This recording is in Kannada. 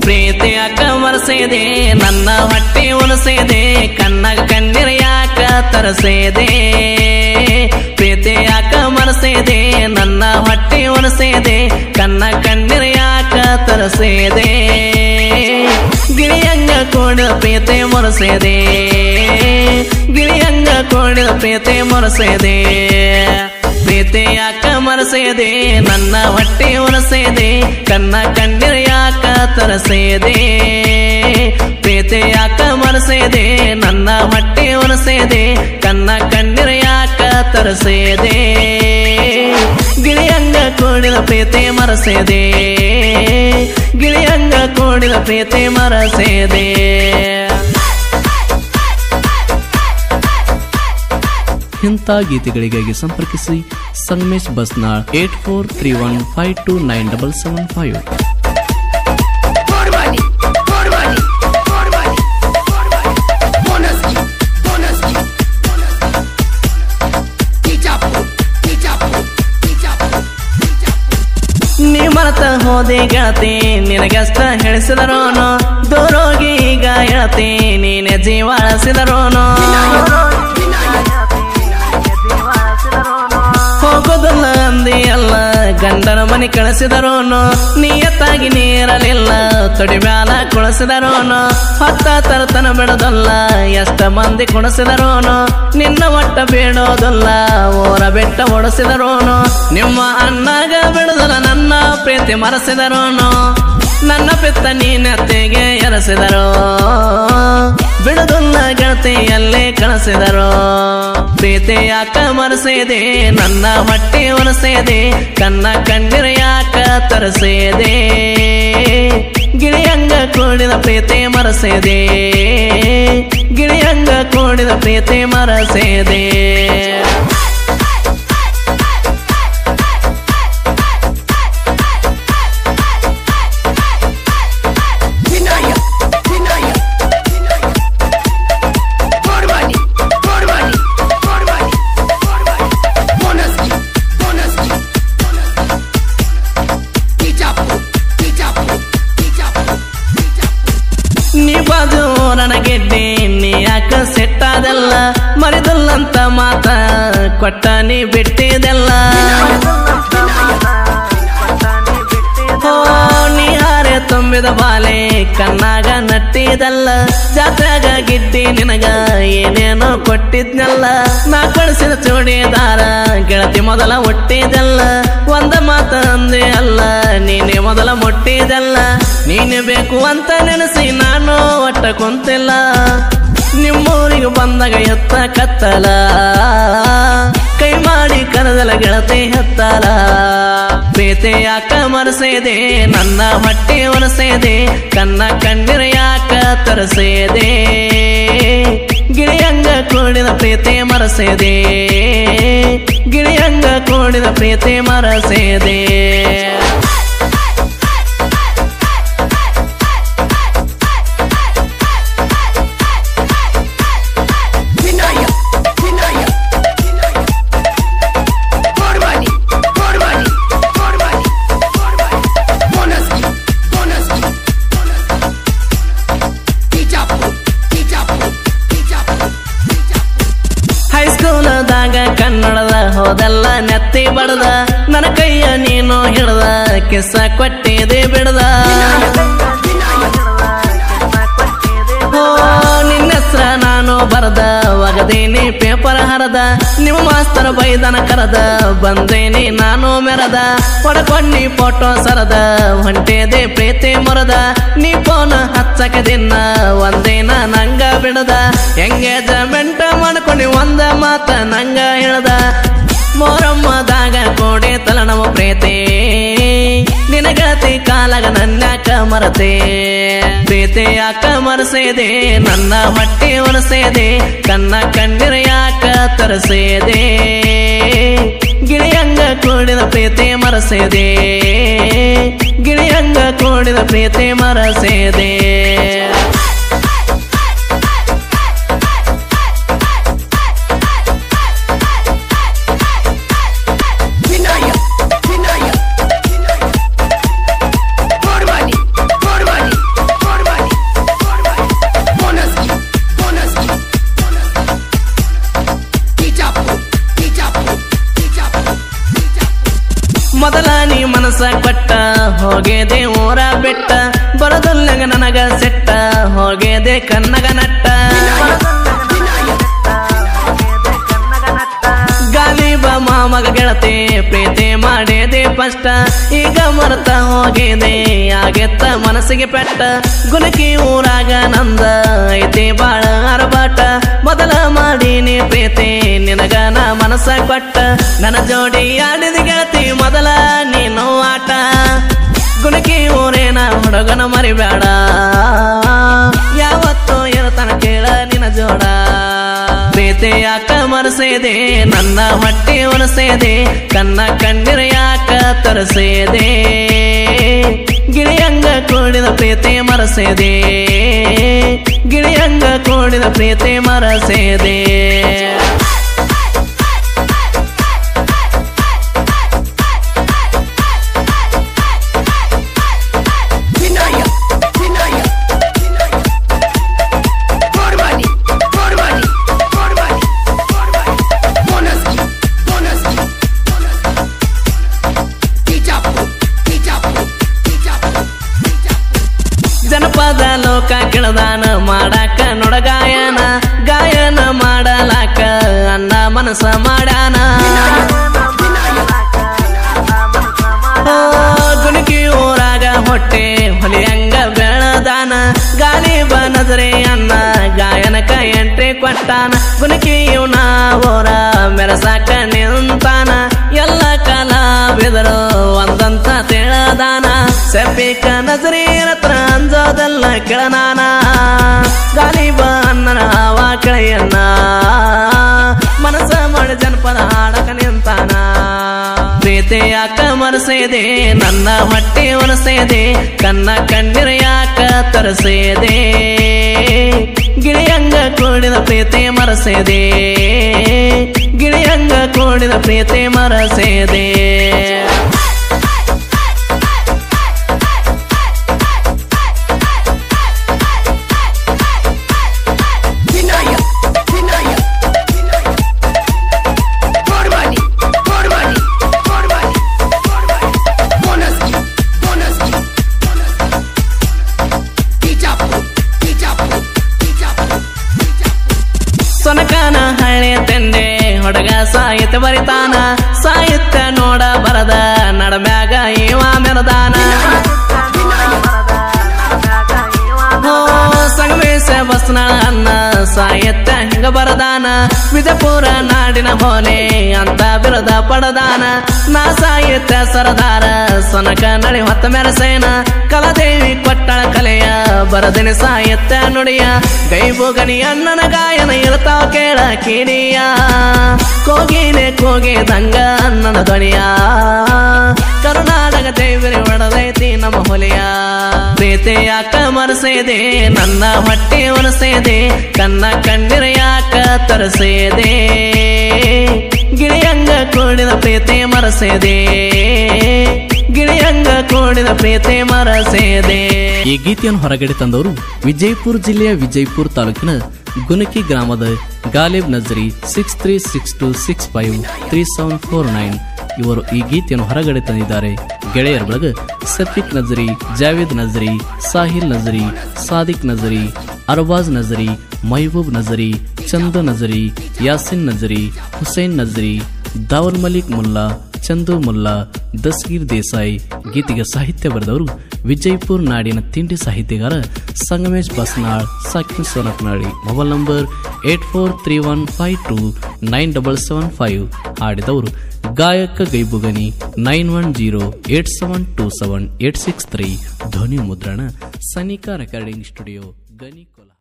ಪ್ರೀತಿ ಯಾಕ ಮರಸೇದೆ ನನ್ನ ಹೊಟ್ಟೆ ಉಣಸೇದೆ ಕಣ್ಣಾಗ ಕಣ್ಣೀರ ಯಾಕ ತರಸೇದೆ ಪ್ರೀತಿ ಯಾಕ ಮರಸೇದೆ ನನ್ನ ಹೊಟ್ಟೆ ಉಣಸೇದೆ ಕಣ್ಣ ಕಣ್ಣೀರ ಯಾಕ ತರಸೇದೆ ಗಿಳಿಯಂಗ ಕೋಡಿದ ಪ್ರೀತಿ ಮೊರಸೇದೆ ಗಿಳಿಯಂಗ ಕೋಡಿದ ಪ್ರೀತಿ ಮೊರಸೇದೆ ಪ್ರೀತಿ ಯಾಕ ಮರಸೇದೆ ನನ್ನ ಹೊಟ್ಟೆ ಉರಸೇದೆ ಕನ್ನ ಕಣ್ಣೀರ ಯಾಕ ತರಸೇದೆ ಪ್ರೀತಿ ಯಾಕ ಮರಸೇದೆ ನನ್ನ ಹೊಟ್ಟೆ ಉರಸೇದೆ ಕನ್ನ ಕಣ್ಣೀರ ಯಾಕ ತರಸೇದೆ ಗಿಳಿಯಂಗ ಕೂಡಿದ ಪ್ರೀತಿ ಮರಸೇದೆ ಗಿಳಿಯಂಗ ಕೂಡಿದ ಪ್ರೀತಿ ಮರಸೇದೆ ಇಂಥ ಗೀತೆಗಳಿಗಾಗಿ ಸಂಪರ್ಕಿಸಿ Sangamesh Basnal eight four three one five two nine double seven five Porwani, porwani, porwani, porwani. Bonaski, bonaski, bonaski. Kichapu, kichapu, kichapu, kichapu. ನೀ ಮರತ ಹೋದೆ ಗೆಳತಿ ನಿನಗಷ್ಟ ಹೇಳಿಸಿದರೋನು ದೂರೋಗಿ ಈಗ ಹೇಳ್ತಿ ನೀನೆ ಜೀವ ಅಳಿಸಿದರೋನು ಹೋಗೋದಲ್ಲ ಅಂದಿ ಅಲ್ಲ ಗಂಡನ ಮನೆ ಕಳಿಸಿದರೋನು ನಿಯತ್ತಾಗಿ ನೀರಲಿಲ್ಲ ತೊಡಿ ಮ್ಯಾಲ ಕುಳಿಸಿದರೋನು ಹೊತ್ತ ತರತನ ಬಿಡೋದಲ್ಲ ಎಷ್ಟ ಮಂದಿ ಕುಣಿಸಿದರೋನು ನಿನ್ನ ಒಟ್ಟ ಬೇಡೋದಲ್ಲ ಓರ ಬೆಟ್ಟ ಓಡಿಸಿದರೋನು ನಿಮ್ಮ ಅಣ್ಣಗ ಬಿಡುದಲ್ಲ ನನ್ನ ಪ್ರೀತಿ ಮರೆಸಿದರೋನು ನನ್ನ ಪಿತ್ತ ನೀನತ್ತೆಗೆ ಎರಸಿದರೋ ಬಿಡುದಲ್ಲ ಗೆಳತಿಯಲ್ಲೇ ಕಳಿಸಿದರೋ ಪ್ರೀತಿ ಯಾಕ ಮರೆಸಿದೆ ನನ್ನ ಹೊಟ್ಟೆ ಒರೆಸಿದೆ ಕನ್ನ ಕಣ್ಣೀರ ಯಾಕ ತರಸಿದೆ ಗಿಳಿಯಂಗ ಕೂಡಿದ ಪ್ರೀತಿ ಮರೆಸಿದೆ ಗಿಳಿಯಂಗ ಕೂಡಿದ ಪ್ರೀತಿ ಮರೆಸಿದೆ Vinaya, vinaya, vinaya. Porwani, porwani, porwani, porwani. Bonaski, bonaski, bonaski. Kichapu, kichapu, kichapu, kichapu. ನೀ ಬಾಜು ನನಗೆಡ್ಡಿ ನೀ ಯಾಕ ಸೆಟ್ಟಾದೆಲ್ಲ ಮರಿದಲ್ಲಂತ ಮಾತ ಕೊಟ್ಟ ನೀ ಬಿಟ್ಟಿದೆಲ್ಲ ಹೋ ನೀ ಹಾರೆ ತುಂಬಿದ ಬಾಲೆ ಕಣ್ಣಾಗ ನಟ್ಟಿದಲ್ಲ ಜಾತ್ರೆಗ ಗಿಡ್ಡಿ ನಿನಗ ಏನೇನೋ ಕೊಟ್ಟಿದ್ನಲ್ಲ ನಾ ಕಳಿಸಿದ ಚೂಡಿದಾರ ಗೆಳತಿ ಮೊದಲ ಹುಟ್ಟಿದಲ್ಲ ಒಂದ ಮಾತ ಅಂದೆ ಅಲ್ಲ ನೀನೆ ಮೊದಲ ಮುಟ್ಟಿದಲ್ಲ ನೀನೆ ಬೇಕು ಅಂತ ನೆನೆಸಿ ನಾನು ಒಟ್ಟ ಕುಂತಿಲ್ಲ ನಿಮ್ಮೂರಿಗೆ ಬಂದಾಗ ಎತ್ತ ಕತ್ತಲ ಕೈ ಮಾಡಿ ಕರೆದಲ ಗೆಳತಿ ಹತ್ತಲ ಪ್ರೀತಿ ಯಾಕ ಮರೆಸಿದೆ ನನ್ನ ಹೊಟ್ಟೆ ಒರೆಸಿದೆ ಕನ್ನ ಕಣ್ಣೀರ ಯಾಕ ತರಸಿದೆ ಗಿಳಿಯಂಗ ಕೂಡಿದ ಪ್ರೀತಿ ಮರೆಸಿದೆ ಗಿಳಿಯಂಗ ಕೂಡಿದ ಪ್ರೀತಿ ಮರೆಸಿದೆ Vinaya, vinaya, vinaya. Porwani, porwani, porwani, porwani. Bonaski, bonaski, bonaski. Kichapu, kichapu, kichapu, kichapu. ಹೈಸ್ಕೂಲದಾಗ ಕನ್ನಡದ ಹೋದಲ್ಲ ನೆತ್ತಿ ಬಡದ ನನ್ನ ಕೈಯ ನೀನು ಹಿಡ್ದ ಕಿಸ್ಸ ಕೊಟ್ಟಿದೆ ಬಿಡದ ಹೋ ನಿನ್ನ ಹೆಸ್ರ ನಾನು ಬರದ ಒಗದೇನಿ ಪೇಪರ್ ಹರದ ನಿಮ್ಮ ಮಾಸ್ತರ್ ಬೈದನ ಕರದ ಬಂದೇನಿ ನಾನು ಮೆರದ ಹೊಡಕೊಂಡಿ ಫೋಟೋ ಸರದ ಹೊಂಟೇದೆ ಪ್ರೀತಿ ಮೊರದ ನೀ ಫೋನ್ ಹಚ್ಚಕ ದಿನ ಒಂದೇನ ನಂಗ ಬಿಡದ ಎಂಗೇಜ್ಮೆಂಟ್ ಮಾಡ್ಕೊಂಡು ಒಂದ ಮಾತ ನಂಗ ಹೇಳ್ದ ಮೋರಮ್ಮದಾಗ ಕೋಡೆ ತಲನವ ಪ್ರೀತಿ ನಿನ ಗೆಳತಿ ಕಾಲಾಗ ನನ್ಯಾಕ ಮರತೆ ಪ್ರೀತಿ ಯಾಕ ಮರಸೇದೆ ನನ್ನ ಹೊಟ್ಟೆ ಒರೆಸೇದೆ ಕನ್ನ ಕಣ್ಣೀರ ಯಾಕ ತರಸೇದೆ ಗಿಳಿಯಂಗ ಕೂಡಿದ ಪ್ರೀತಿ ಮರಸೇದೆ ಗಿಳಿಯಂಗ ಕೂಡಿದ ಪ್ರೀತಿ ಮರಸೇದೆ ಮನಸ್ಸ ಕೊಟ್ಟ ಹೋಗೇದೆ ಊರ ಬೆಟ್ಟ ಬರದಲ್ಲಗ ನನಗ ಸೆಟ್ಟ ಹೋಗೇದೆ ಕನ್ನಗ ನಟ್ಟ ಗಾಲಿಬ ಮಾಮಗ ಗೆಳತಿ ಪ್ರೀತಿ ಮಾಡೇದೆ ಫಸ್ಟ್ ಈಗ ಮರೆತ ಹೋಗಿದೆ ಆಗೆತ್ತ ಮನಸ್ಸಿಗೆ ಪೆಟ್ಟ ಗುಣಕಿ ಊರಾಗ ನಂದ ಐತಿ ಬಾಳ ಅರಬಾಟ ಮೊದಲ ಮಾಡೀನಿ ಪ್ರೀತಿ ನಿನಗ ನಾ ಮನಸ್ಸ ಕೊಟ್ಟ ನನ್ನ ಜೋಡಿ ಆಡಿದ ಗೆಳತಿ ಮೊದಲ ನೀನು ಆಟ ಗುಣಕಿ ಊರೇನ ಹುಡುಗನ ಮರಿಬೇಡ ಯಾವತ್ತೂ ಇರತನ ಕೇಳ ನಿನ ಜೋಡ ಪ್ರೀತಿ ಯಾಕ ಮರಸೇದೆ ನನ್ನ ಹೊಟ್ಟೆ ಒಲಸೇದೆ ಕನ್ನ ಕಣ್ಣಿರ ಯಾಕ ತರಸೇದೆ ಗಿಳಿಯಂಗ ಕೂಡಿದ ಪ್ರೀತಿ ಮರಸೇದೆ ಗಿಳಿಯಂಗ ಕೂಡಿದ ಪ್ರೀತಿ ಮರಸೇದೆ Vinaya, Vinaya, Vinaya. Formani, Formani, Formani, Formani. Bonaski, Bonaski, Bonaski. Tijapu, Tijapu, Tijapu, Tijapu. ಜನಪದ ಲೋಕ ಕೆಳದಾನ ಮಾಡಾಕ ನೊಡಗಾಯನ ಗಾಯನ ಮಾಡಲಾಕ ಅನ್ನ ಮನಸ್ಸ ಮಾಡ್ಯಾನ ಓ, ಗುಣಕಿ ಊರಾಗ ಹೊಟ್ಟೆ ಹೊಲಿಯಂಗ ಬೆಳದಾನ ಗಾಲಿ ಬನದ್ರೆ ಅನ್ನ ಗಾಯನಕ ಎಂಟ್ರಿ ಕೊಟ್ಟಾನ ಗುಣಕಿ ಇವನ ಊರ ಮೆರಸಾಕ ನಿಂತಾನ ಎಲ್ಲ ಕಲಾವಿದರು ಒಂದಂತ ತಿಳದಾನ ಸೆಪಿಕ ನಜರಿ ಹತ್ರ ಅಂಜೋದಲ್ಲ ಕೆಳನಾನ ಗಾಲಿಬ ಅನ್ನನ ಹಾವ ಕೆಳೆಯನ್ನ ಮನಸ್ಸ ಮಾಡಿ ಜನಪದ ಹಾಡಕ ನಿಂತಾನ ಪ್ರೀತಿ ಯಾಕ ಮರಸೇದೆ ನನ್ನ ಹೊಟ್ಟೆ ಒಲಸೇದೆ ಕನ್ನ ಕಣ್ಣಿರ ಯಾಕ ತರಸೇದೆ ಗಿಳಿಯಂಗ ಕೂಡಿದ ಪ್ರೀತಿ ಮರಸೇದೆ ಗಿಳಿಯಂಗ ಕೂಡಿದ ಪ್ರೀತಿ ಮರಸೇದೆ Vinaya, Vinaya, Vinaya. Formani, Formani, Formani, Formani. Bonaski, Bonaski, Bonaski. Tijapu, Tijapu, Tijapu, Tijapu. ಸೊನಕನ ಹಳೆ ತಂದೆ ಹುಡುಗ ಸಾಹಿತ್ಯ ಬರಿತಾನ ಸಾಹಿತ್ಯ ನೋಡ ಬರದ ನಡಮ್ಯಾಗ ಇವ ಮೆರದಾನ ಹೋ ಸಂಗಮೇಶ ಬಸ್ನಾಳ ಅನ್ನ ಸಾಹಿತ್ಯ ಹಿಂಗ ಬರದಾನ ವಿಜಯಪುರ ನಾಡಿನ ಹೋಲೆ ಅಂತ ಬಿರದ ಪಡದಾನ ನಾ ಸಾಹಿತ್ಯ ಸರದಾರ ಸೊನಕ ನಳಿ ಹೊತ್ತ ಮೆರಸೇನ ಕಲಾದೇವಿ ಕೊಟ್ಟಳ ಕಲೆಯ ಬರದಿನ ಸಾಹಿತ್ಯ ನುಡಿಯ ಗೈಬುಗನಿ ಅಣ್ಣನ ಗಾಯನ ಇರ್ತಾವ ಕೇಳ ಕಿಡಿಯ ಕೋಗಿಲೆ ಕೋಗೆ ದಂಗ ಅಣ್ಣನ ಧ್ವನಿಯ ಕರ್ನಾಟಕ ದೇವರಿ ಒಡದೈತಿ ನಮ್ಮ ಹೊಲೆಯ ಪ್ರೀತಿ ಯಾಕ ಮರಸೇದೆ ನನ್ನ ಹೊಟ್ಟೆ ಒಲಸೇದೆ ಕನ್ನ ಕಣ್ಣಿರ ಯಾಕ ತರಸೇದೆ ಗಿಳಿಯಂಗ ಕೂಡಿದ ಪ್ರೀತಿ ಮರಸೇದೆ ಗಿಳಿಯಂಗ ಕೂಡಿದ ಪ್ರೀತಿ ಮರಸೇದೆ ಈ ಗೀತೆಯನ್ನು ಹೊರಗಡೆ ತಂದವರು ವಿಜಯಪುರ ಜಿಲ್ಲೆಯ ವಿಜಯಪುರ ತಾಲೂಕಿನ ಗುನಕಿ ಗ್ರಾಮದ Ghalib Nazari six three six two six five three seven four nine ಇವರು ಈ ಗೀತೆಯನ್ನು ಹೊರಗಡೆ ತಂದಿದ್ದಾರೆ ಗೆಳೆಯರ ಬಳಗ ಸಫಿಕ್ ನಜರಿ ಜಾವೇದ್ ನಜರಿ ಸಾಹಿಲ್ ನಜರಿ ಸಾದಿಕ್ ನಜರಿ ಅರ್ಬಾಜ್ ನಜರಿ ಮಹಬೂಬ್ ನಜರಿ ಚಂದ ನಜರಿ ಯಾಸಿನ್ ನಜರಿ ಹುಸೇನ್ ನಜರಿ ದಾವಲ್ ಮಲಿಕ್ ಮುಲ್ಲಾ ಚಂದು ಮುಲ್ಲಾ ದಸ್ಗೀರ್ ದೇಸಾಯಿ ಗೀತೆಗೆ ಸಾಹಿತ್ಯ ಬರೆದವರು ವಿಜಯಪುರ ನಾಡಿನ ತಿಂಡಿ ಸಾಹಿತ್ಯಗಾರ ಸಂಗಮೇಶ್ ಬಸ್ನಾಳ್ ಸಾಕಿನ್ Sonaknali mobile number eight four three one five two nine double seven five ಹಾಡಿದವರು ಗಾಯಕ Gaibugani nine one zero eight seven two seven eight six three ಧ್ವನಿ ಮುದ್ರಣ ಸನಿಕಾ ರೆಕಾರ್ಡಿಂಗ್ ಸ್ಟುಡಿಯೋ ಗನಿ ಕೊಲ